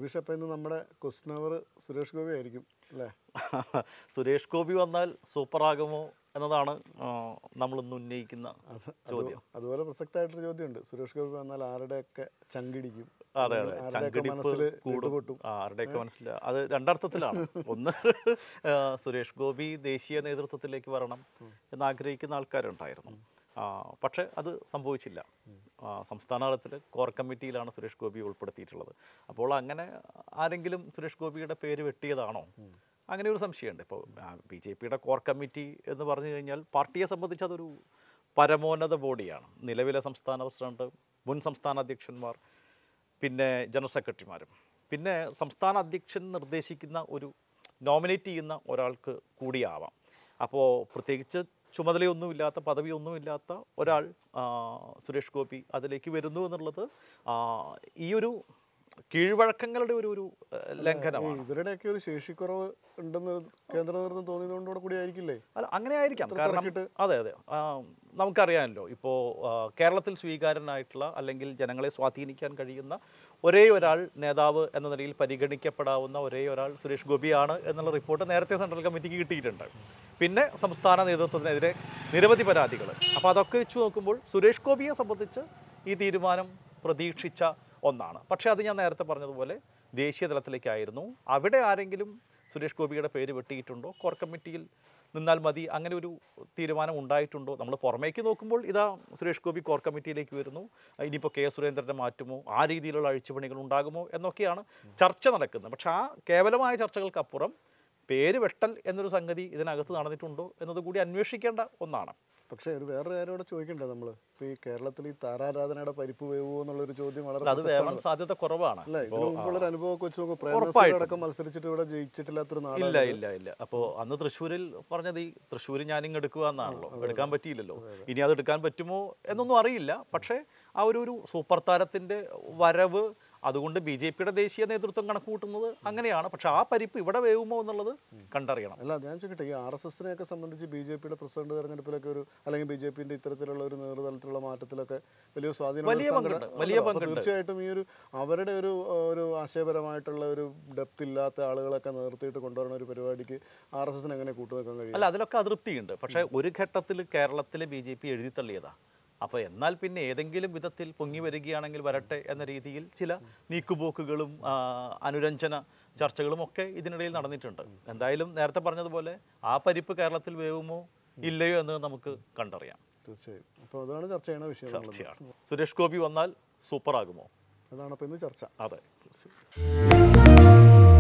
സുബീഷ് അപ്പം ഇന്ന് നമ്മുടെ ക്വസ്റ്റൻ അവർ സുരേഷ് ഗോപി ആയിരിക്കും അല്ലേ സുരേഷ് ഗോപി വന്നാൽ സൂപ്പറാകുമോ എന്നതാണ് ആ, നമ്മളിന്ന് ഉന്നയിക്കുന്ന അത് ചോദ്യം അതുപോലെ പ്രസക്തമായിട്ടൊരു ചോദ്യമുണ്ട് സുരേഷ് ഗോപി വന്നാൽ ആരുടെയൊക്കെ ചങ്കിടിക്കും അതെ അതെ ആരുടെയൊക്കെ ചങ്കിടിപ്പ് മനസ്സിൽ കൂടും പൊട്ടും ആ, ആരുടെയൊക്കെ മനസ്സിൽ അത് രണ്ടർത്ഥത്തിലാണ് ഒന്ന് ആ, സുരേഷ് ഗോപി ദേശീയ നേതൃത്വത്തിലേക്ക് വരണം എന്ന് ആഗ്രഹിക്കുന്ന ആൾക്കാരുണ്ടായിരുന്നു ആ, പക്ഷേ അത് സംഭവിച്ചില്ല ആ, സംസ്ഥാന തലത്തിൽ കോർ കമ്മിറ്റിയിലാണ് സുരേഷ് ഗോപി ഉൾപ്പെടുത്തിയിട്ടുള്ളത് അപ്പോൾ അങ്ങനെ ആരെങ്കിലും സുരേഷ് ഗോപിയുടെ പേര് വെട്ടിയതാണോ അങ്ങനെ ഒരു സംശയമുണ്ട് ഇപ്പോൾ ബി ജെ പിയുടെ കോർ കമ്മിറ്റി എന്ന് പറഞ്ഞു കഴിഞ്ഞാൽ പാർട്ടിയെ സംബന്ധിച്ച് അതൊരു പരമോന്നത ബോഡിയാണ് നിലവിലെ സംസ്ഥാന പ്രസിഡന്റ് മുൻ സംസ്ഥാന അധ്യക്ഷന്മാർ പിന്നെ ജനറൽ സെക്രട്ടറിമാരും പിന്നെ സംസ്ഥാന അധ്യക്ഷൻ നിർദ്ദേശിക്കുന്ന ഒരു നോമിനേറ്റ് ചെയ്യുന്ന ഒരാൾക്ക് കൂടിയാവാം അപ്പോൾ പ്രത്യേകിച്ച് ചുമതലയൊന്നുമില്ലാത്ത പദവിയൊന്നുമില്ലാത്ത ഒരാൾ ആ, സുരേഷ് ഗോപി അതിലേക്ക് വരുന്നു എന്നുള്ളത് ആ, ഈ ഒരു കീഴ്വഴക്കങ്ങളുടെ ഒരു ഒരു ഏഹ്, ലംഘനമാണ് ഇവരുടെയൊക്കെ ഒരു ശേഷിക്കുറവ് ഉണ്ടെന്ന് കേന്ദ്ര നേതൃത്വം തോന്നിയതുകൊണ്ടുകൂടെ കൂടി ആയിരിക്കില്ലേ അല്ല അങ്ങനെ ആയിരിക്കാം ഇത്ര കാരണം തിരക്കിട്ട്? അതെ അതെ ആ, നമുക്കറിയാമല്ലോ ഇപ്പോൾ കേരളത്തിൽ സ്വീകാര്യനായിട്ടുള്ള അല്ലെങ്കിൽ ജനങ്ങളെ സ്വാധീനിക്കാൻ കഴിയുന്ന ഒരേ ഒരാൾ നേതാവ് എന്ന നിലയിൽ പരിഗണിക്കപ്പെടാവുന്ന ഒരേ ഒരാൾ സുരേഷ് ഗോപിയാണ് എന്നുള്ള റിപ്പോർട്ട് നേരത്തെ സെൻട്രൽ കമ്മിറ്റിക്ക് കിട്ടിയിട്ടുണ്ട് പിന്നെ സംസ്ഥാന നേതൃത്വത്തിനെതിരെ നിരവധി പരാതികൾ അപ്പോൾ അതൊക്കെ വെച്ച് നോക്കുമ്പോൾ സുരേഷ് ഗോപിയെ സംബന്ധിച്ച് ഈ തീരുമാനം പ്രതീക്ഷിച്ച ഒന്നാണ് പക്ഷേ അത് ഞാൻ നേരത്തെ പറഞ്ഞതുപോലെ ദേശീയ തലത്തിലേക്കായിരുന്നു അവിടെ ആരെങ്കിലും സുരേഷ് ഗോപിയുടെ പേര് വെട്ടിയിട്ടുണ്ടോ കോർ കമ്മിറ്റിയിൽ നിന്നാൽ മതി അങ്ങനെ ഒരു തീരുമാനം ഉണ്ടായിട്ടുണ്ടോ നമ്മൾ പുറമേക്ക് നോക്കുമ്പോൾ ഇതാ സുരേഷ് ഗോപി കോർ കമ്മിറ്റിയിലേക്ക് വരുന്നു ഇനിയിപ്പോൾ കെ സുരേന്ദ്രനെ മാറ്റുമോ ആ രീതിയിലുള്ള അഴിച്ചുപണികൾ ഉണ്ടാകുമോ എന്നൊക്കെയാണ് ചർച്ച നടക്കുന്നത് പക്ഷേ ആ കേവലമായ ചർച്ചകൾക്കപ്പുറം പേര് വെട്ടൽ എന്നൊരു സംഗതി ഇതിനകത്ത് നടന്നിട്ടുണ്ടോ എന്നത് കൂടി അന്വേഷിക്കേണ്ട ഒന്നാണ് പക്ഷേ ഒരു വേറൊരു കാര്യം ഇവിടെ ചോദിക്കണ്ടേ നമ്മൾ ഇപ്പോൾ ഈ കേരളത്തിൽ ഈ താരാരാധനയുടെ പരിപ്പ് വേവുമോ എന്നുള്ളൊരു ചോദ്യം വളരെ അത് വേവാൻ സാധ്യത കുറവാണ് അല്ല ഇതിനു മുമ്പുള്ളൊരു അനുഭവമൊക്കെ വെച്ച് നോക്കുമ്പോൾ ഉറപ്പായിട്ടും. പ്രേമനസീർ അടക്കം മത്സരിച്ചിട്ട് ഇവിടെ ജയിച്ചിട്ടില്ലാത്തൊരു നാടാണ് ഇല്ല ഇല്ല ഇല്ല അപ്പോൾ അന്ന് തൃശ്ശൂരിൽ പറഞ്ഞത് ഈ തൃശ്ശൂർ ഞാനിങ്ങ് എടുക്കുക എന്നാണല്ലോ എടുക്കാൻ പറ്റിയില്ലല്ലോ ഇനി അത് എടുക്കാൻ പറ്റുമോ എന്നൊന്നും അറിയില്ല പക്ഷേ ആ ഒരു ഒരു സൂപ്പർ താരത്തിൻ്റെ വരവ് അതുകൊണ്ട് ബി ജെ പിയുടെ ദേശീയ നേതൃത്വം കണക്ക് കൂട്ടുന്നത് അങ്ങനെയാണ് പക്ഷെ ആ പരിപ്പ് ഇവിടെ വേവുമോ എന്നുള്ളത് കണ്ടറിയണം അല്ല ഞാൻ ചോദിക്കട്ടെ ഈ ആർ എസ് എസിനെയൊക്കെ സംബന്ധിച്ച് ബി ജെ പിയുടെ പ്രസിഡന്റ് തെരഞ്ഞെടുപ്പിലൊക്കെ ഒരു അല്ലെങ്കിൽ ബി ജെ പിന്റെ ഇത്തരത്തിലുള്ള ഒരു നേതൃതലത്തിലുള്ള മാറ്റത്തിലൊക്കെ വലിയ സ്വാധീനം വലിയ പങ്കുണ്ട്, വലിയ പങ്കുണ്ട്. തീർച്ചയായിട്ടും ഈ ഒരു അവരുടെ ഒരു ഒരു ആശയപരമായിട്ടുള്ള ഒരു ഡെപ്ത് ഇല്ലാത്ത ആളുകളൊക്കെ നിർത്തിയിട്ട് കൊണ്ടുവരുന്ന ഒരു പരിപാടിക്ക് ആർ എസ് എസിന് എങ്ങനെ കൂട്ടുനിൽക്കാൻ കഴിയും അല്ല അതിലൊക്കെ അതൃപ്തിയുണ്ട് പക്ഷേ ഒരു ഘട്ടത്തിൽ കേരളത്തിലെ ബി ജെ പി എഴുതി തള്ളിയതാ അപ്പോൾ എന്നാൽ പിന്നെ ഏതെങ്കിലും വിധത്തിൽ പൊങ്ങി വരികയാണെങ്കിൽ വരട്ടെ എന്ന രീതിയിൽ ചില നീക്കുപോക്കുകളും ആ, അനുരഞ്ജന ചർച്ചകളും ഒക്കെ ഇതിനിടയിൽ നടന്നിട്ടുണ്ട് എന്തായാലും നേരത്തെ പറഞ്ഞതുപോലെ ആ പരിപ്പ് കേരളത്തിൽ വേവുമോ ഇല്ലയോ എന്ന് നമുക്ക് കണ്ടറിയാം തീർച്ചയായും അപ്പോൾ അതാണ് ചർച്ച ചെയ്യുന്ന വിഷയം എന്നുള്ളത്. ചർച്ചയാണ് സുരേഷ് ഗോപി വന്നാൽ സൂപ്പറാകുമോ അതാണ് അപ്പോൾ ഇന്ന് ചർച്ച അതെ തീർച്ചയായും